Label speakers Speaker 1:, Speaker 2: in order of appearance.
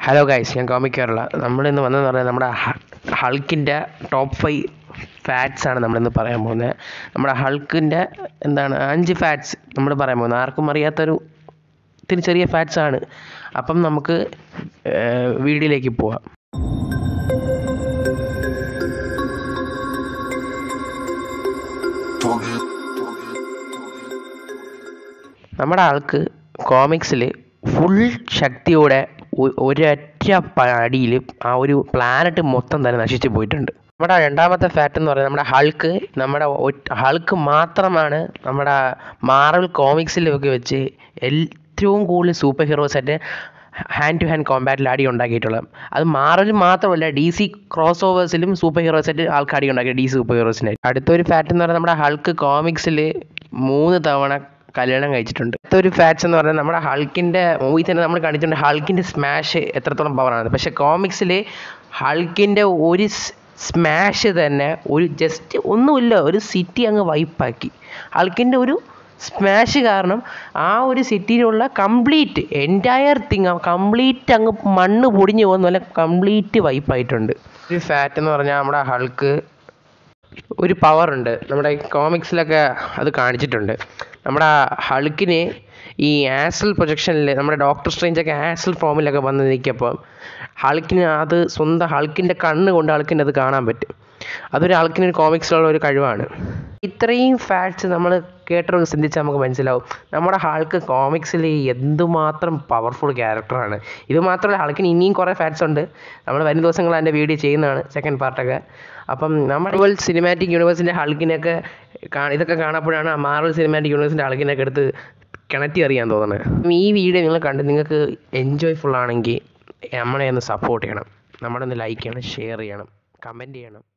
Speaker 1: hello guys ഞാൻ comic Kerala നമ്മളിന്ന് വന്നതെന്ന് പറഞ്ഞാൽ നമ്മുടെ ഹൾക്കിൻ്റെ ടോപ്പ് ഫൈവ് ഫാറ്റ്സ് ആണ് നമ്മളിന്ന് പറയാൻ പോകുന്നത് നമ്മുടെ ഹൾക്കിൻ്റെ എന്താണ് അഞ്ച് ഫാറ്റ്സ് നമ്മൾ പറയാൻ പോകുന്നത് ആർക്കും അറിയാത്തൊരു ഇത്തിരി ചെറിയ ഫാറ്റ്സ് ആണ് അപ്പം നമുക്ക് വീഡിയോയിലേക്ക് പോവാം നമ്മുടെ ആൾക്ക് കോമിക്സിൽ ഫുൾ ശക്തിയോടെ ഒ- ഒരൊറ്റ അടിയിൽ ആ ഒരു പ്ലാനറ്റ് മൊത്തം തന്നെ നശിച്ചു പോയിട്ടുണ്ട് നമ്മുടെ രണ്ടാമത്തെ ഫാക്റ്റ് എന്ന് പറയുന്നത് നമ്മുടെ ഹൾക്ക് നമ്മുടെ ഒറ്റ- ഹൾക്ക് മാത്രമാണ് നമ്മുടെ മാർവൽ കോമിക്സിലൊക്കെ വെച്ച് ഏറ്റവും കൂടുതൽ സൂപ്പർ ഹീറോസായിട്ട് ഹാൻഡ് ടു ഹാൻഡ് കോമ്പാറ്റിൽ അടി ഉണ്ടാക്കിയിട്ടുള്ളത് അത് മാർവൽ മാത്രമല്ല ഡി സി ക്രോസ് ഓവേഴ്സിലും സൂപ്പർ ഹീറോസായിട്ട് ആൾക്ക് അടി ഉണ്ടാക്കി ഡി സി സൂപ്പർ ഹീറോസിനായിട്ട് അടുത്തൊരു ഫാക്റ്റ് എന്ന് പറയുന്നത് നമ്മുടെ ഹൾക്ക് കോമിക്സിൽ മൂന്ന് തവണ കല്യാണം കഴിച്ചിട്ടുണ്ട് അടുത്തൊരു ഫാക്ട്സ് എന്ന് പറഞ്ഞാൽ നമ്മുടെ ഹൾക്കിൻ്റെ മൂവി തന്നെ നമ്മൾ കണ്ടിട്ടുണ്ട് ഹൾക്കിൻ്റെ സ്മാഷ് എത്രത്തോളം പവറാണ് പക്ഷേ കോമിക്സിൽ ഹൾക്കിൻ്റെ ഒരു സ്മാഷ് തന്നെ ഒരു ജസ്റ്റ് ഒന്നുമില്ല ഒരു സിറ്റി അങ്ങ് വൈപ്പാക്കി ഹൾക്കിൻ്റെ ഒരു സ്മാഷ് കാരണം ആ ഒരു സിറ്റിയിലുള്ള കംപ്ലീറ്റ് എൻറ്റയർ തിങ് കംപ്ലീറ്റ് അങ്ങ് മണ്ണ് പൊടിഞ്ഞു പോകുന്ന പോലെ കംപ്ലീറ്റ് വൈപ്പായിട്ടുണ്ട് ഒരു ഫാറ്റ് എന്ന് പറഞ്ഞാൽ നമ്മുടെ ഹൾക്ക് ഒരു പവർ ഉണ്ട് നമ്മുടെ കോമിക്സിലൊക്കെ അത് കാണിച്ചിട്ടുണ്ട് നമ്മുടെ ഹൾക്കിന് ഈ ആസൽ പ്രൊജക്ഷനിൽ നമ്മുടെ ഡോക്ടർ സ്ട്രേഞ്ചൊക്കെ ആസൽ ഫോമിലൊക്കെ വന്ന് നിൽക്കപ്പോൾ ഹൾക്കിന് അത് സ്വന്തം ഹൾക്കിൻ്റെ കണ്ണ് കൊണ്ട് ഹൾക്കിന് അത് കാണാൻ പറ്റും അതൊരു ഹൾക്കിന് ഒരു കോമിക്സിലുള്ള ഒരു കഴിവാണ് ഇത്രയും ഫാക്ട്സ് നമ്മൾ കേട്ടൊക്കെ ചിന്തിച്ചാൽ നമുക്ക് മനസ്സിലാവും നമ്മുടെ ഹൾക്ക് കോമിക്സിൽ എന്തുമാത്രം പവർഫുൾ ക്യാരക്ടറാണ് ഇത് മാത്രമല്ല ഹൾക്കിന് ഇനിയും കുറേ ഫാക്ട്സ് ഉണ്ട് നമ്മൾ വരും ദിവസങ്ങൾ അതിൻ്റെ വീഡിയോ ചെയ്യുന്നതാണ് സെക്കൻഡ് പാർട്ടൊക്കെ അപ്പം മാർവൽ സിനിമാറ്റിക് യൂണിവേഴ്സിൻ്റെ ഹൾക്കിനൊക്കെ കാ- ഇതൊക്കെ കാണുമ്പോഴാണ് മാർവൽ സിനിമാറ്റിക് യൂണിവേഴ്സിൻ്റെ ഹൾക്കിനൊക്കെ എടുത്ത് കിണറ്റി അറിയാൻ തോന്നുന്നത് ഈ വീഡിയോ നിങ്ങൾ കണ്ട് നിങ്ങൾക്ക് എൻജോയ് ഫുൾ ആണെങ്കിൽ നമ്മളെ ഒന്ന് സപ്പോർട്ട് ചെയ്യണം നമ്മളെ ഒന്ന് ലൈക്ക് ചെയ്യണം ഷെയർ ചെയ്യണം കമൻറ്റ് ചെയ്യണം